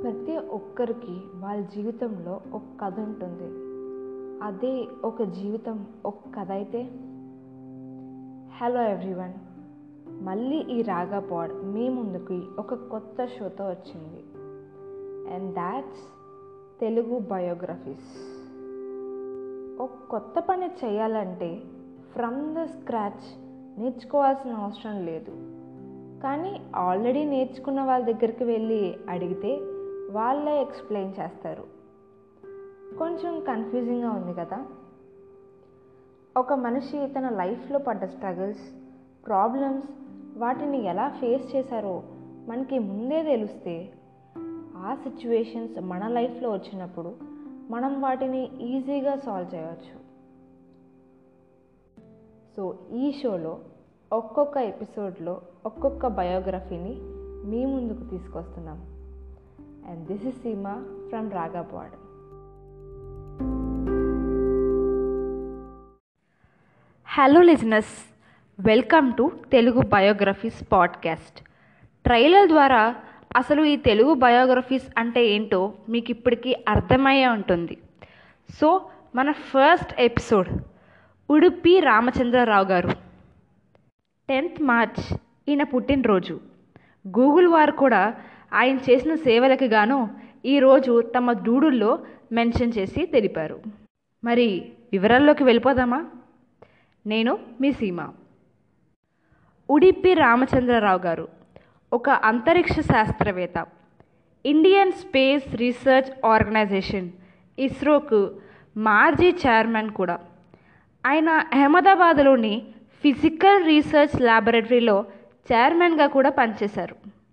ప్రతి ఒక్కరికి వాళ్ళ జీవితంలో ఒక కథ ఉంటుంది అదే ఒక జీవితం ఒక కథ అయితే హలో ఎవ్రీవన్ మళ్ళీ ఈ రాగా పాడ్ మీ ముందుకి ఒక కొత్త షోతో వచ్చింది అండ్ దాట్స్ తెలుగు బయోగ్రఫీస్ ఒక కొత్త పని చేయాలంటే ఫ్రమ్ ద స్క్రాచ్ నేర్చుకోవాల్సిన అవసరం లేదు కానీ ఆల్రెడీ నేర్చుకున్న వాళ్ళ దగ్గరికి వెళ్ళి అడిగితే వాళ్ళే ఎక్స్ప్లెయిన్ చేస్తారు కొంచెం కన్ఫ్యూజింగ్గా ఉంది కదా ఒక మనిషి తన లైఫ్లో పడ్డ స్ట్రగుల్స్ ప్రాబ్లమ్స్ వాటిని ఎలా ఫేస్ చేశారో మనకి ముందే తెలిస్తే ఆ సిచ్యువేషన్స్ మన లైఫ్లో వచ్చినప్పుడు మనం వాటిని ఈజీగా సాల్వ్ చేయవచ్చు సో ఈ షోలో ఒక్కొక్క ఎపిసోడ్లో ఒక్కొక్క బయోగ్రఫీని మీ ముందుకు తీసుకొస్తున్నాం and this is Seema from రాగాపాడ్ hello listeners welcome to Telugu biographies podcast trailer ద్వారా అసలు ఈ తెలుగు బయోగ్రఫీస్ అంటే ఏంటో మీకు ఇప్పటికీ అర్థమయ్యే ఉంటుంది సో మన ఫస్ట్ ఎపిసోడ్ ఉడుపి రామచంద్రరావు గారు టెన్త్ మార్చ్ ఈయన పుట్టినరోజు గూగుల్ వారు కూడా ఆయన చేసిన సేవలకు గాను ఈరోజు తమ డూడుల్లో మెన్షన్ చేసి తెలిపారు మరి వివరాల్లోకి వెళ్ళిపోదామా నేను మీ సీమ ఉడిపి రామచంద్రరావు గారు ఒక అంతరిక్ష శాస్త్రవేత్త ఇండియన్ స్పేస్ రీసెర్చ్ ఆర్గనైజేషన్ ఇస్రోకు మాజీ చైర్మన్ కూడా ఆయన అహ్మదాబాద్లోని ఫిజికల్ రీసెర్చ్ ల్యాబొరేటరీలో చైర్మన్గా కూడా పనిచేశారు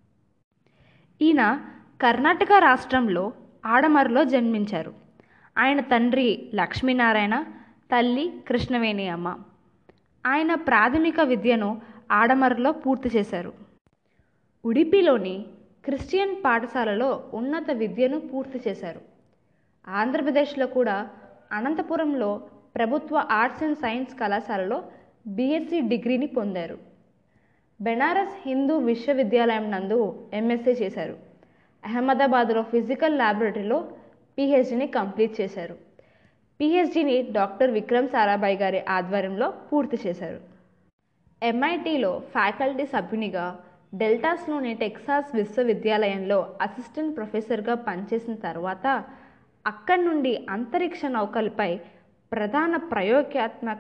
ఈయన కర్ణాటక రాష్ట్రంలో ఆడమరులో జన్మించారు ఆయన తండ్రి లక్ష్మీనారాయణ తల్లి కృష్ణవేణి అమ్మ ఆయన ప్రాథమిక విద్యను ఆడమరులో పూర్తి చేశారు ఉడిపిలోని క్రిస్టియన్ పాఠశాలలో ఉన్నత విద్యను పూర్తి చేశారు ఆంధ్రప్రదేశ్లో కూడా అనంతపురంలో ప్రభుత్వ ఆర్ట్స్ అండ్ సైన్స్ కళాశాలలో బీఎస్సీ డిగ్రీని పొందారు బెనారస్ హిందూ విశ్వవిద్యాలయం నందు ఎంఎస్సీ చేశారు అహ్మదాబాద్లో ఫిజికల్ ల్యాబొరేటరీలో పిహెచ్డిని కంప్లీట్ చేశారు పిహెచ్డిని డాక్టర్ విక్రమ్ సారాభాయ్ గారి ఆధ్వర్యంలో పూర్తి చేశారు ఎంఐటిలో ఫ్యాకల్టీ సభ్యునిగా డెల్టాస్లోని టెక్సాస్ విశ్వవిద్యాలయంలో అసిస్టెంట్ ప్రొఫెసర్గా పనిచేసిన తర్వాత అక్కడి నుండి అంతరిక్ష నౌకలపై ప్రధాన ప్రయోగాత్మక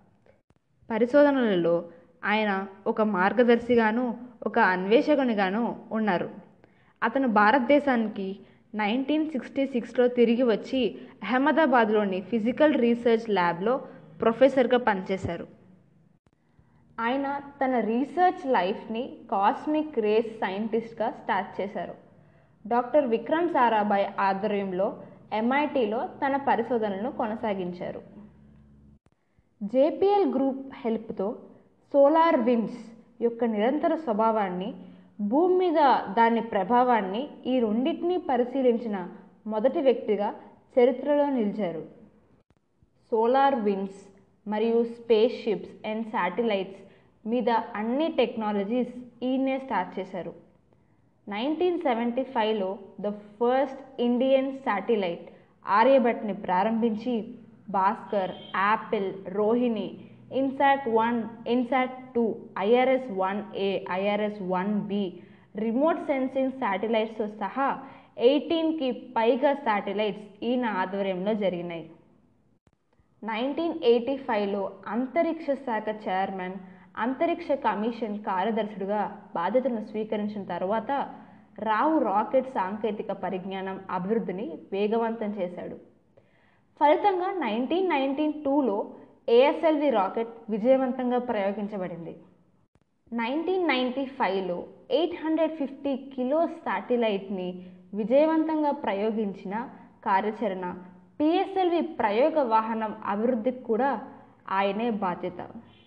పరిశోధనలలో ఆయన ఒక మార్గదర్శిగాను ఒక అన్వేషకునిగాను ఉన్నారు అతను భారతదేశానికి నైన్టీన్ సిక్స్టీ సిక్స్లో తిరిగి వచ్చి అహ్మదాబాద్లోని ఫిజికల్ రీసెర్చ్ ల్యాబ్లో ప్రొఫెసర్గా పనిచేశారు ఆయన తన రీసెర్చ్ లైఫ్ని కాస్మిక్ రేస్ సైంటిస్ట్గా స్టార్ట్ చేశారు డాక్టర్ విక్రమ్ సారాభాయ్ ఆధ్వర్యంలో ఎంఐటిలో తన పరిశోధనలను కొనసాగించారు జేపీఎల్ గ్రూప్ హెల్ప్తో సోలార్ విమ్స్ యొక్క నిరంతర స్వభావాన్ని భూమి మీద దాని ప్రభావాన్ని ఈ రెండింటినీ పరిశీలించిన మొదటి వ్యక్తిగా చరిత్రలో నిలిచారు సోలార్ విండ్స్ మరియు స్పేస్ షిప్స్ అండ్ శాటిలైట్స్ మీద అన్ని టెక్నాలజీస్ ఈయనే స్టార్ట్ చేశారు నైన్టీన్ సెవెంటీ ఫైవ్లో ద ఫస్ట్ ఇండియన్ శాటిలైట్ ఆర్యభట్ని ప్రారంభించి Bhaskar Apple Rohini INSAT one INSAT two IRS one A IRS one B remote sensing శాటిలైట్స్తో సహా ఎయిటీన్కి పైగా శాటిలైట్స్ ఈయన ఆధ్వర్యంలో జరిగినాయి నైన్టీన్ ఎయిటీ ఫైవ్లో అంతరిక్ష శాఖ చైర్మన్ అంతరిక్ష కమిషన్ కార్యదర్శుడిగా బాధ్యతలను స్వీకరించిన తర్వాత రావు రాకెట్ సాంకేతిక పరిజ్ఞానం అభివృద్ధిని వేగవంతం చేశాడు ఫలితంగా నైన్టీన్ నైన్టీన్ టూలో ఏఎస్ఎల్వి రాకెట్ విజయవంతంగా ప్రయోగించబడింది నైన్టీన్ నైంటీ ఫైవ్లో ఎయిట్ హండ్రెడ్ ఫిఫ్టీ కిలో శాటిలైట్ని విజయవంతంగా ప్రయోగించిన కార్యాచరణ పిఎస్ఎల్వి ప్రయోగ వాహనం అభివృద్ధికి కూడా ఆయనే బాధ్యత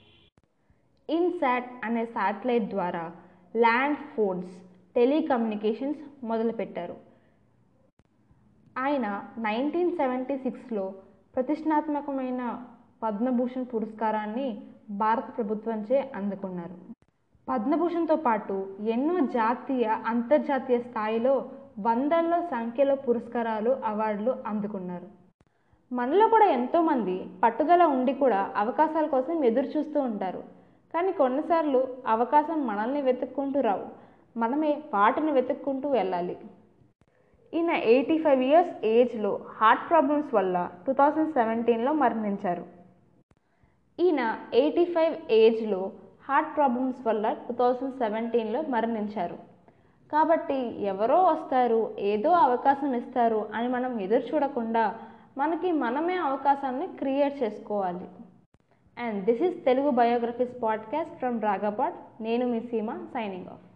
ఇన్సాట్ అనే శాటిలైట్ ద్వారా ల్యాండ్ ఫోన్స్ టెలికమ్యూనికేషన్స్ మొదలుపెట్టారు ఆయన నైన్టీన్ సెవెంటీ సిక్స్లో ప్రతిష్టాత్మకమైన పద్మభూషణ్ పురస్కారాన్ని భారత ప్రభుత్వంచే అందుకున్నారు పద్మభూషణ్తో పాటు ఎన్నో జాతీయ అంతర్జాతీయ స్థాయిలో వందల్లో సంఖ్యలో పురస్కారాలు అవార్డులు అందుకున్నారు మనలో కూడా ఎంతోమంది పట్టుదల ఉండి కూడా అవకాశాల కోసం ఎదురు చూస్తూ ఉంటారు కానీ కొన్నిసార్లు అవకాశం మనల్ని వెతుక్కుంటూ రావు మనమే వాటిని వెతుక్కుంటూ వెళ్ళాలి ఈయన ఎయిటీ ఫైవ్ ఇయర్స్ ఏజ్లో హార్ట్ ప్రాబ్లమ్స్ వల్ల టూ థౌజండ్ సెవెంటీన్లో మరణించారు ఈయన ఎయిటీ ఫైవ్ ఏజ్లో హార్ట్ ప్రాబ్లమ్స్ వల్ల టూ థౌజండ్ సెవెంటీన్లో మరణించారు కాబట్టి ఎవరో వస్తారు ఏదో అవకాశం ఇస్తారు అని మనం ఎదురు చూడకుండా మనకి మనమే అవకాశాన్ని క్రియేట్ చేసుకోవాలి and this is Telugu biographies podcast from రాగాపాట్ నేను మీ Seema signing off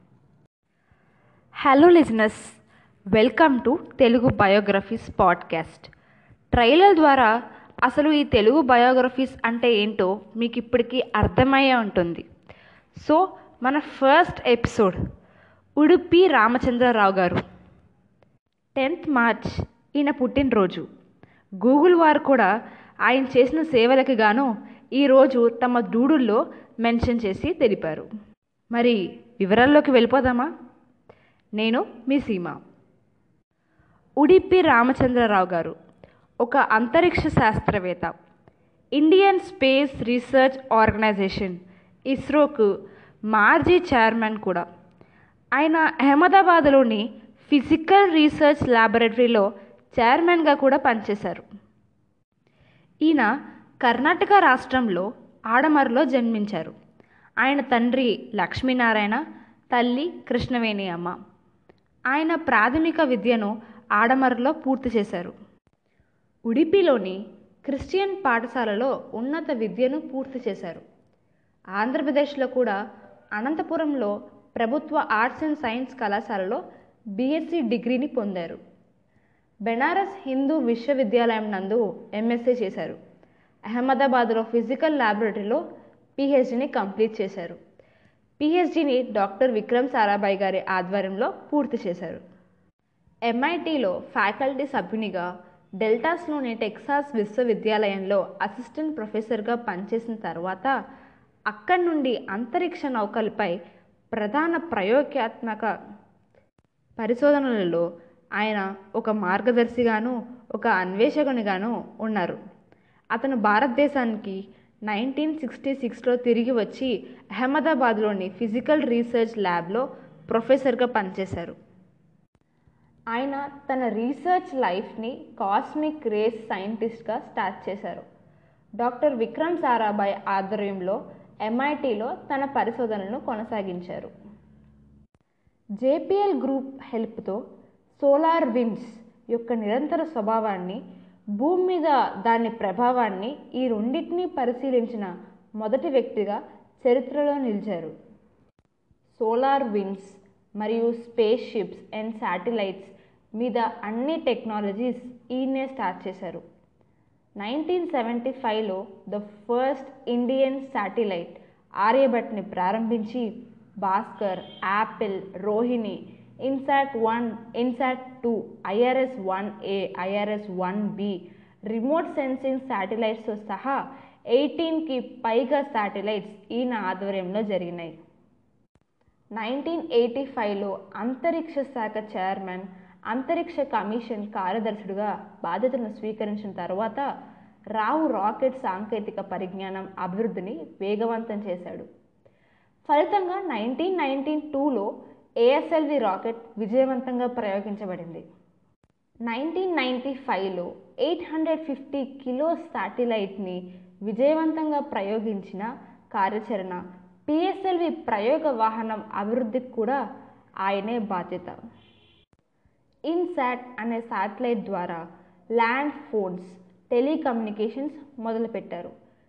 hello listeners welcome to Telugu biographies podcast trailer ద్వారా అసలు ఈ తెలుగు బయోగ్రఫీస్ అంటే ఏంటో మీకు ఇప్పటికీ అర్థమయ్యే ఉంటుంది సో మన ఫస్ట్ ఎపిసోడ్ ఉడుపి రామచంద్రరావు గారు టెన్త్ మార్చ్ ఈయన పుట్టినరోజు గూగుల్ వారు కూడా ఆయన చేసిన సేవలకు గాను ఈరోజు తమ డూడుల్లో మెన్షన్ చేసి తెలిపారు మరి వివరాల్లోకి వెళ్ళిపోదామా నేను మీ సీమ ఉడిపి రామచంద్రరావు గారు ఒక అంతరిక్ష శాస్త్రవేత్త ఇండియన్ స్పేస్ రీసెర్చ్ ఆర్గనైజేషన్ ఇస్రోకు మాజీ చైర్మన్ కూడా ఆయన అహ్మదాబాద్లోని ఫిజికల్ రీసెర్చ్ ల్యాబొరేటరీలో చైర్మన్గా కూడా పనిచేశారు ఈయన కర్ణాటక రాష్ట్రంలో ఆడమరులో జన్మించారు ఆయన తండ్రి లక్ష్మీనారాయణ తల్లి కృష్ణవేణి అమ్మ ఆయన ప్రాథమిక విద్యను ఆడమరులో పూర్తి చేశారు ఉడిపిలోని క్రిస్టియన్ పాఠశాలలో ఉన్నత విద్యను పూర్తి చేశారు ఆంధ్రప్రదేశ్లో కూడా అనంతపురంలో ప్రభుత్వ ఆర్ట్స్ అండ్ సైన్స్ కళాశాలలో బీఎస్సీ డిగ్రీని పొందారు బెనారస్ హిందూ విశ్వవిద్యాలయం నందు ఎంఎస్సీ చేశారు అహ్మదాబాద్లో ఫిజికల్ ల్యాబొరేటరీలో పిహెచ్డిని కంప్లీట్ చేశారు పిహెచ్డిని డాక్టర్ విక్రమ్ సారాభాయ్ గారి ఆధ్వర్యంలో పూర్తి చేశారు ఎంఐటిలో ఫ్యాకల్టీ సభ్యునిగా డెల్టాస్లోని టెక్సాస్ విశ్వవిద్యాలయంలో అసిస్టెంట్ ప్రొఫెసర్గా పనిచేసిన తర్వాత అక్కడి నుండి అంతరిక్ష నౌకలపై ప్రధాన ప్రయోగాత్మక పరిశోధనలలో ఆయన ఒక మార్గదర్శిగాను ఒక అన్వేషకునిగాను ఉన్నారు అతను భారతదేశానికి నైన్టీన్ సిక్స్టీ సిక్స్లో తిరిగి వచ్చి అహ్మదాబాద్లోని ఫిజికల్ రీసెర్చ్ ల్యాబ్లో ప్రొఫెసర్గా పనిచేశారు ఆయన తన రీసెర్చ్ లైఫ్ని కాస్మిక్ రేస్ సైంటిస్ట్గా స్టార్ట్ చేశారు డాక్టర్ విక్రమ్ సారాభాయ్ ఆధ్వర్యంలో ఎంఐటిలో తన పరిశోధనలను కొనసాగించారు జేపీఎల్ గ్రూప్ హెల్ప్తో సోలార్ విండ్స్ యొక్క నిరంతర స్వభావాన్ని భూమి మీద దాని ప్రభావాన్ని ఈ రెండింటినీ పరిశీలించిన మొదటి వ్యక్తిగా చరిత్రలో నిలిచారు సోలార్ విండ్స్ మరియు స్పేస్ షిప్స్ అండ్ శాటిలైట్స్ మీద అన్ని టెక్నాలజీస్ ఈయనే స్టార్ట్ చేశారు నైన్టీన్ సెవెంటీ ఫైవ్లో ద ఫస్ట్ ఇండియన్ శాటిలైట్ ఆర్యభట్ని ప్రారంభించి Bhaskar Apple Rohini INSAT one INSAT two IRS one A IRS one B remote sensing శాటిలైట్స్తో సహా ఎయిటీన్కి పైగా శాటిలైట్స్ ఈయన ఆధ్వర్యంలో జరిగినాయి నైన్టీన్ ఎయిటీ ఫైవ్లో అంతరిక్ష శాఖ చైర్మన్ అంతరిక్ష కమిషన్ కార్యదర్శుడిగా బాధ్యతను స్వీకరించిన తర్వాత రావు రాకెట్ సాంకేతిక పరిజ్ఞానం అభివృద్ధిని వేగవంతం చేశాడు ఫలితంగా నైన్టీన్ నైన్టీన్ టూలో ఏఎస్ఎల్వి రాకెట్ విజయవంతంగా ప్రయోగించబడింది నైన్టీన్ నైంటీ ఫైవ్లో ఎయిట్ హండ్రెడ్ ఫిఫ్టీ కిలో శాటిలైట్ని విజయవంతంగా ప్రయోగించిన కార్యాచరణ పిఎస్ఎల్వి ప్రయోగ వాహనం అభివృద్ధికి కూడా ఆయనే బాధ్యత ఇన్సాట్ అనే శాటిలైట్ ద్వారా ల్యాండ్ ఫోన్స్ టెలికమ్యూనికేషన్స్ మొదలుపెట్టారు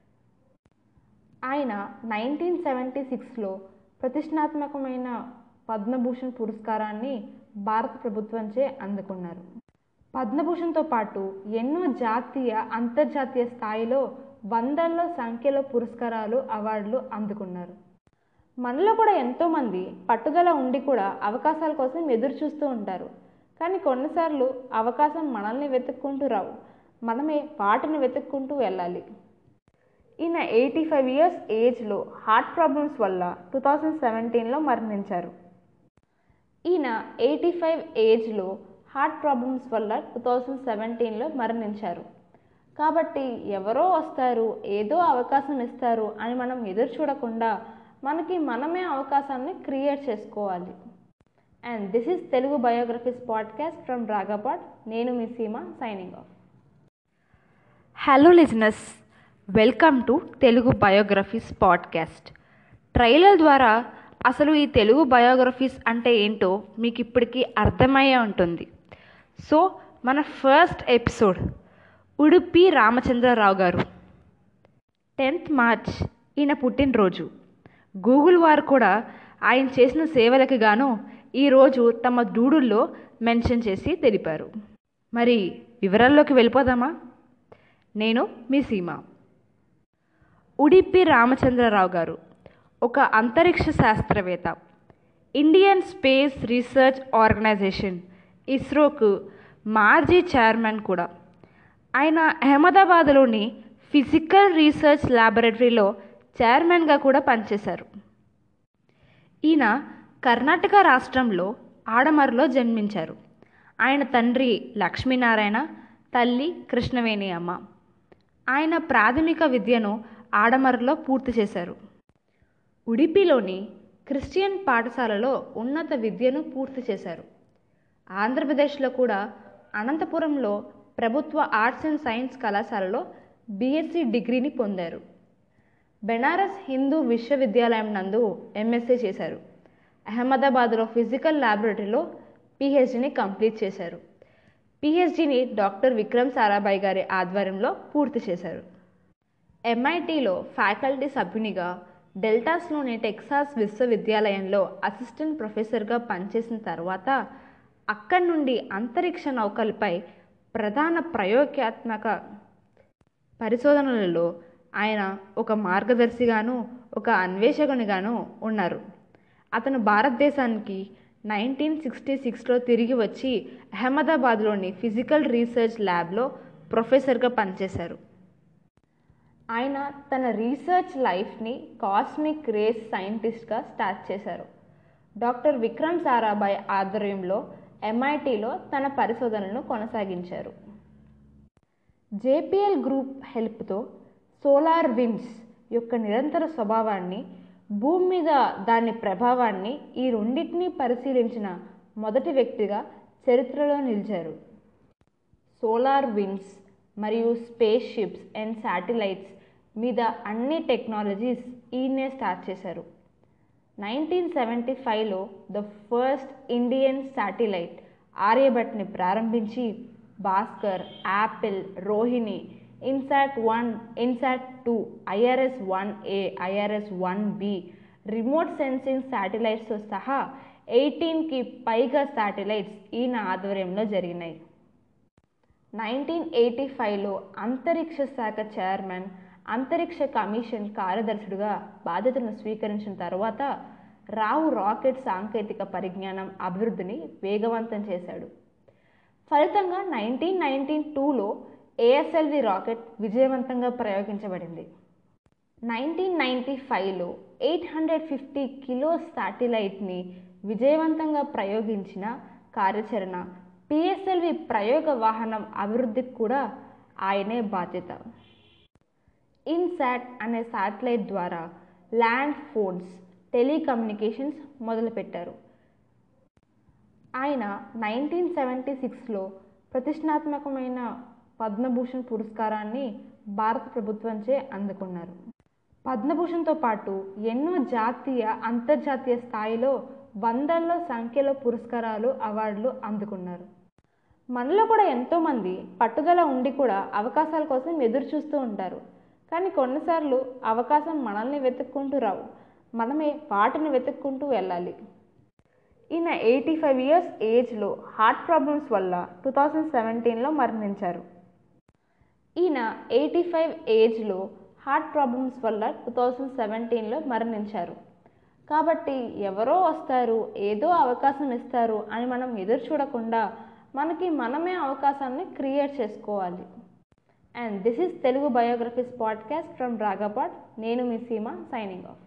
ఆయన నైన్టీన్ సెవెంటీ సిక్స్లో ప్రతిష్టాత్మకమైన పద్మభూషణ్ పురస్కారాన్ని భారత ప్రభుత్వంచే అందుకున్నారు పద్మభూషణ్తో పాటు ఎన్నో జాతీయ అంతర్జాతీయ స్థాయిలో వందల్లో సంఖ్యలో పురస్కారాలు అవార్డులు అందుకున్నారు మనలో కూడా ఎంతోమంది పట్టుదల ఉండి కూడా అవకాశాల కోసం ఎదురు చూస్తూ ఉంటారు కానీ కొన్నిసార్లు అవకాశం మనల్ని వెతుక్కుంటూ రావు మనమే వాటిని వెతుక్కుంటూ వెళ్ళాలి ఈయన ఎయిటీ ఫైవ్ ఇయర్స్ ఏజ్లో హార్ట్ ప్రాబ్లమ్స్ వల్ల టూ థౌజండ్ సెవెంటీన్లో మరణించారు ఈయన ఎయిటీ ఫైవ్ ఏజ్లో హార్ట్ ప్రాబ్లమ్స్ వల్ల టూ థౌజండ్ సెవెంటీన్లో మరణించారు కాబట్టి ఎవరో వస్తారు ఏదో అవకాశం ఇస్తారు అని మనం ఎదురు చూడకుండా మనకి మనమే అవకాశాన్ని క్రియేట్ చేసుకోవాలి and this is Telugu biographies podcast from రాగాపాట్ నేను మీ Seema signing off hello listeners welcome to Telugu biographies podcast trailer ద్వారా అసలు ఈ తెలుగు బయోగ్రఫీస్ అంటే ఏంటో మీకు ఇప్పటికీ అర్థమయ్యే ఉంటుంది సో మన ఫస్ట్ ఎపిసోడ్ ఉడుపి రామచంద్రరావు గారు టెన్త్ మార్చ్ ఈయన పుట్టినరోజు గూగుల్ వారు కూడా ఆయన చేసిన సేవలకు గాను ఈరోజు తమ డూడుల్లో మెన్షన్ చేసి తెలిపారు మరి వివరాల్లోకి వెళ్ళిపోదామా నేను మీ సీమ ఉడిపి రామచంద్రరావు గారు ఒక అంతరిక్ష శాస్త్రవేత్త ఇండియన్ స్పేస్ రీసెర్చ్ ఆర్గనైజేషన్ ఇస్రోకు మాజీ చైర్మన్ కూడా ఆయన అహ్మదాబాద్లోని ఫిజికల్ రీసెర్చ్ ల్యాబొరేటరీలో చైర్మన్గా కూడా పనిచేశారు ఈయన కర్ణాటక రాష్ట్రంలో ఆడమరులో జన్మించారు ఆయన తండ్రి లక్ష్మీనారాయణ తల్లి కృష్ణవేణి అమ్మ ఆయన ప్రాథమిక విద్యను ఆడమరులో పూర్తి చేశారు ఉడిపిలోని క్రిస్టియన్ పాఠశాలలో ఉన్నత విద్యను పూర్తి చేశారు ఆంధ్రప్రదేశ్లో కూడా అనంతపురంలో ప్రభుత్వ ఆర్ట్స్ అండ్ సైన్స్ కళాశాలలో బీఎస్సీ డిగ్రీని పొందారు బెనారస్ హిందూ విశ్వవిద్యాలయం నందు ఎంఎస్సీ చేశారు అహ్మదాబాద్లో ఫిజికల్ ల్యాబొరేటరీలో పిహెచ్డిని కంప్లీట్ చేశారు పిహెచ్డిని డాక్టర్ విక్రమ్ సారాభాయ్ గారి ఆధ్వర్యంలో పూర్తి చేశారు ఎంఐటిలో ఫ్యాకల్టీ సభ్యునిగా డెల్టాస్లోని టెక్సాస్ విశ్వవిద్యాలయంలో అసిస్టెంట్ ప్రొఫెసర్గా పనిచేసిన తర్వాత అక్కడి నుండి అంతరిక్ష నౌకలపై ప్రధాన ప్రయోగాత్మక పరిశోధనలలో ఆయన ఒక మార్గదర్శిగాను ఒక అన్వేషకునిగాను ఉన్నారు అతను భారతదేశానికి నైన్టీన్ సిక్స్టీ సిక్స్లో తిరిగి వచ్చి అహ్మదాబాద్లోని ఫిజికల్ రీసెర్చ్ ల్యాబ్లో ప్రొఫెసర్గా పనిచేశారు ఆయన తన రీసెర్చ్ లైఫ్ని కాస్మిక్ రేస్ సైంటిస్ట్గా స్టార్ట్ చేశారు డాక్టర్ విక్రమ్ సారాభాయ్ ఆధ్వర్యంలో ఎంఐటిలో తన పరిశోధనలను కొనసాగించారు జేపీఎల్ గ్రూప్ హెల్ప్తో సోలార్ విండ్స్ యొక్క నిరంతర స్వభావాన్ని భూమి మీద దాని ప్రభావాన్ని ఈ రెండింటినీ పరిశీలించిన మొదటి వ్యక్తిగా చరిత్రలో నిలిచారు సోలార్ విండ్స్ మరియు స్పేస్ షిప్స్ అండ్ శాటిలైట్స్ మీద అన్ని టెక్నాలజీస్ ఈయనే స్టార్ట్ చేశారు నైన్టీన్ సెవెంటీ ఫైవ్లో ద ఫస్ట్ ఇండియన్ శాటిలైట్ ఆర్యభట్ని ప్రారంభించి Bhaskar Apple Rohini INSAT one INSAT two IRS one A IRS one B remote sensing శాటిలైట్స్తో సహా ఎయిటీన్కి పైగా శాటిలైట్స్ ఈయన ఆధ్వర్యంలో జరిగినాయి నైన్టీన్ ఎయిటీ ఫైవ్లో అంతరిక్ష శాఖ చైర్మన్ అంతరిక్ష కమిషన్ కార్యదర్శుడిగా బాధ్యతను స్వీకరించిన తర్వాత రావు రాకెట్ సాంకేతిక పరిజ్ఞానం అభివృద్ధిని వేగవంతం చేశాడు ఫలితంగా నైన్టీన్ నైన్టీన్ టూలో ఏఎస్ఎల్వి రాకెట్ విజయవంతంగా ప్రయోగించబడింది నైన్టీన్ నైంటీ ఫైవ్లో ఎయిట్ హండ్రెడ్ ఫిఫ్టీ కిలో శాటిలైట్ని విజయవంతంగా ప్రయోగించిన కార్యాచరణ పిఎస్ఎల్వి ప్రయోగ వాహనం అభివృద్ధికి కూడా ఆయనే బాధ్యత ఇన్సాట్ అనే శాటిలైట్ ద్వారా ల్యాండ్ ఫోన్స్ టెలికమ్యూనికేషన్స్ మొదలుపెట్టారు ఆయన నైన్టీన్ సెవెంటీ సిక్స్లో ప్రతిష్టాత్మకమైన పద్మభూషణ్ పురస్కారాన్ని భారత ప్రభుత్వంచే అందుకున్నారు పద్మభూషణ్తో పాటు ఎన్నో జాతీయ అంతర్జాతీయ స్థాయిలో వందల్లో సంఖ్యలో పురస్కారాలు అవార్డులు అందుకున్నారు మనలో కూడా ఎంతోమంది పట్టుదల ఉండి కూడా అవకాశాల కోసం ఎదురు చూస్తూ ఉంటారు కానీ కొన్నిసార్లు అవకాశం మనల్ని వెతుక్కుంటూ రావు మనమే వాటిని వెతుక్కుంటూ వెళ్ళాలి ఈయన ఎయిటీ ఫైవ్ ఇయర్స్ ఏజ్లో హార్ట్ ప్రాబ్లమ్స్ వల్ల టూ థౌజండ్ సెవెంటీన్లో మరణించారు ఈయన ఎయిటీ ఫైవ్ ఏజ్లో హార్ట్ ప్రాబ్లమ్స్ వల్ల టూ థౌజండ్ సెవెంటీన్లో మరణించారు కాబట్టి ఎవరో వస్తారు ఏదో అవకాశం ఇస్తారు అని మనం ఎదురు చూడకుండా మనకి మనమే అవకాశాన్ని క్రియేట్ చేసుకోవాలి and this is Telugu biographies podcast from రాగాపాట్ నేను మీ సీమ సైనింగ్ ఆఫ్